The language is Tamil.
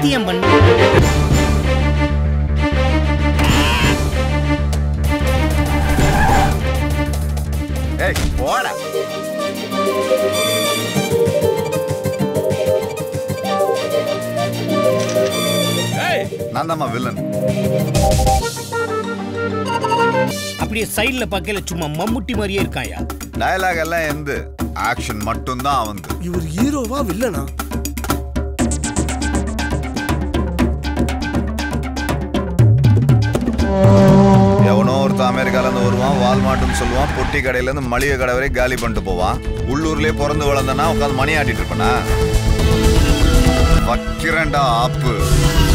சத்தியம் பண்ணு ஏய் போடா நான் தாம்மா வில்லன் அப்படியே சைடுல பார்க்கல சும்மா மம்முட்டி மாதிரியே இருக்காயா டயலாக் எல்லாம் எந்த ஆக்ஷன் மட்டும்தான் அவந்து இவர் ஹீரோவா வில்லனா எவனோ ஒருத்தன் அமெரிக்கால இருந்து வருவான் வால்மார்ட்னு சொல்லுவான் பொட்டி கடையில இருந்து மளிகை கடை வரை காலி பண்ணிட்டு போவான் உள்ளூர்லயே பிறந்து வளர்ந்தனா உட்காந்து மணி ஆட்டிட்டு இருப்பனா வக்கிறேன்டா ஆப்பு